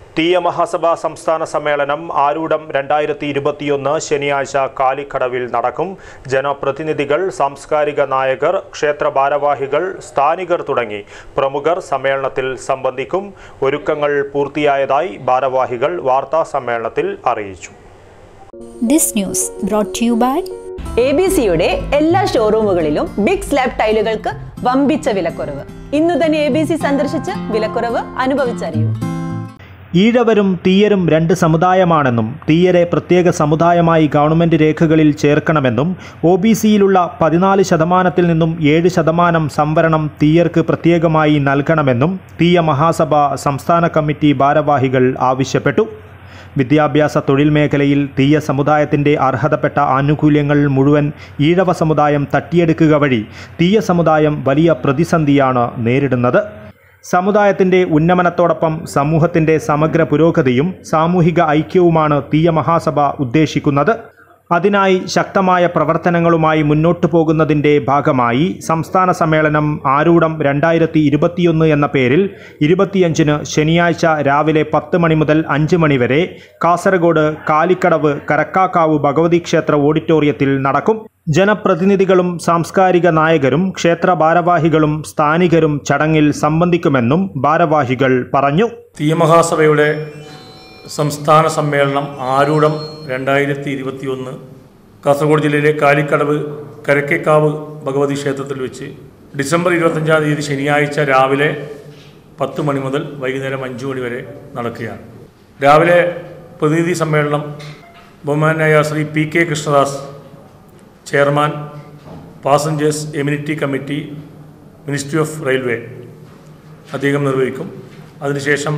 തീയ മഹാസഭ സംസ്ഥാന സമ്മേളനം ആരൂഢം രണ്ടായിരത്തി ഇരുപത്തിയൊന്ന് ശനിയാഴ്ച കാലിക്കടവിൽ നടക്കും ജനപ്രതിനിധികൾ സാംസ്കാരിക നായകർ ക്ഷേത്ര ഭാരവാഹികൾ സ്ഥാനികർ തുടങ്ങി പ്രമുഖർ സമ്മേളനത്തിൽ സംബന്ധിക്കും ഒരുക്കങ്ങൾ പൂർത്തിയായതായി ഭാരവാഹികൾ വാർത്താ സമ്മേളനത്തിൽ അറിയിച്ചു This news brought to you by A B സിയുടെ എല്ലാ ഷോറൂമുകളിലും ബിഗ് സ്ലാബ് ടൈലുകൾക്ക് വമ്പിച്ച വിലക്കുറവ് ഇന്നു തന്നെ എ ബി സി സന്ദർശിച്ച് വിലക്കുറവ് അനുഭവിച്ചറിയൂ ഈഴവരും തീയരും രണ്ട് സമുദായമാണെന്നും തീയരെ പ്രത്യേക സമുദായമായി ഗവൺമെന്റ് രേഖകളിൽ ചേർക്കണമെന്നും ഒ ബി സിയിലുള്ള പതിനാല് ശതമാനത്തിൽ നിന്നും ഏഴ് ശതമാനം സംവരണം തീയർക്ക് പ്രത്യേകമായി നൽകണമെന്നും തീയ മഹാസഭ സംസ്ഥാന കമ്മിറ്റി ഭാരവാഹികൾ ആവശ്യപ്പെട്ടു വിദ്യാഭ്യാസ തൊഴിൽ മേഖലയിൽ തീയ സമുദായത്തിൻ്റെ അർഹതപ്പെട്ട ആനുകൂല്യങ്ങൾ മുഴുവൻ ഈഴവ സമുദായം തട്ടിയെടുക്കുക വഴി തീയ സമുദായം വലിയ പ്രതിസന്ധിയാണ് നേരിടുന്നത് സമുദായത്തിൻ്റെ ഉന്നമനത്തോടൊപ്പം സമൂഹത്തിൻ്റെ സമഗ്ര പുരോഗതിയും സാമൂഹിക ഐക്യവുമാണ് തീയ മഹാസഭ ഉദ്ദേശിക്കുന്നത് അതിനായി ശക്തമായ പ്രവർത്തനങ്ങളുമായി മുന്നോട്ടു പോകുന്നതിൻ്റെ ഭാഗമായി സംസ്ഥാന സമ്മേളനം ആരൂഢം രണ്ടായിരത്തി ഇരുപത്തിയൊന്ന് എന്ന പേരിൽ ഇരുപത്തിയഞ്ചിന് ശനിയാഴ്ച രാവിലെ പത്ത് മണി മുതൽ അഞ്ച് മണി വരെ കാസർഗോഡ് കാലിക്കടവ് കരക്കാക്കാവ് ഭഗവതി ക്ഷേത്ര ഓഡിറ്റോറിയത്തിൽ നടക്കും ജനപ്രതിനിധികളും സാംസ്കാരിക നായകരും ക്ഷേത്ര ഭാരവാഹികളും സ്ഥാനികരും ചടങ്ങിൽ സംബന്ധിക്കുമെന്നും ഭാരവാഹികൾ പറഞ്ഞു തീയമഹാസഭയുടെ സംസ്ഥാന സമ്മേളനം ആരൂഢം രണ്ടായിരത്തി ഇരുപത്തിയൊന്ന് കാസർഗോഡ് ജില്ലയിലെ കാലിക്കടവ് കരക്കേക്കാവ് ഭഗവതി ക്ഷേത്രത്തിൽ വെച്ച് ഡിസംബർ ഇരുപത്തഞ്ചാം തീയതി ശനിയാഴ്ച രാവിലെ പത്ത് മണി മുതൽ വൈകുന്നേരം അഞ്ച് മണി വരെ നടക്കുകയാണ് രാവിലെ പ്രതിനിധി സമ്മേളനം ബഹുമാനായ Shri P K Krishnadas chairman passengers amenity committee ministry of railway അദ്ദേഹം നിർവഹിക്കും അതിനുശേഷം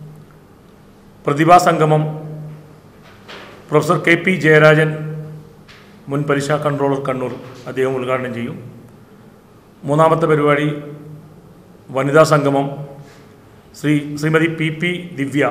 പ്രതിഭാ സംഗമം പ്രൊഫസർ കെ പി ജയരാജൻ മുൻ പലിശ കൺട്രോളർ കണ്ണൂർ അദ്ദേഹം ഉദ്ഘാടനം ചെയ്യും മൂന്നാമത്തെ പരിപാടി വനിതാ സംഗമം ശ്രീ ശ്രീമതി പി പി ദിവ്യ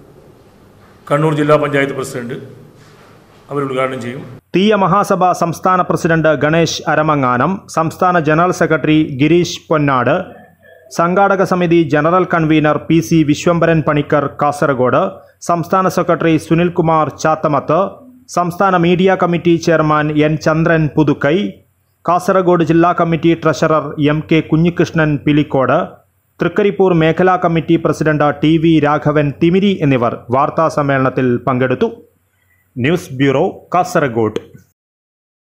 കണ്ണൂർ ജില്ലാ പഞ്ചായത്ത് പ്രസിഡന്റ് അവർ ഉദ്ഘാടനം ചെയ്യും തീയ മഹാസഭ സംസ്ഥാന പ്രസിഡന്റ് ഗണേഷ് അരമങ്ങാനം സംസ്ഥാന ജനറൽ സെക്രട്ടറി ഗിരീഷ് പൊന്നാട് സംഘാടക സമിതി general convener P C Viswambharan Panicker Kasaragod സംസ്ഥാന സെക്രട്ടറി സുനിൽകുമാർ ചാത്തമത്ത് സംസ്ഥാന media committee chairman N Chandran Puthukkai Kasaragod ജില്ലാ committee treasurer M K Kunhikrishnan Pilicode Trikaripur മേഖലാ committee president T V Raghavan Thimiri എന്നിവർ വാർത്താ സമ്മേളനത്തിൽ പങ്കെടുത്തു ന്യൂസ് ബ്യൂറോ കാസർഗോഡ്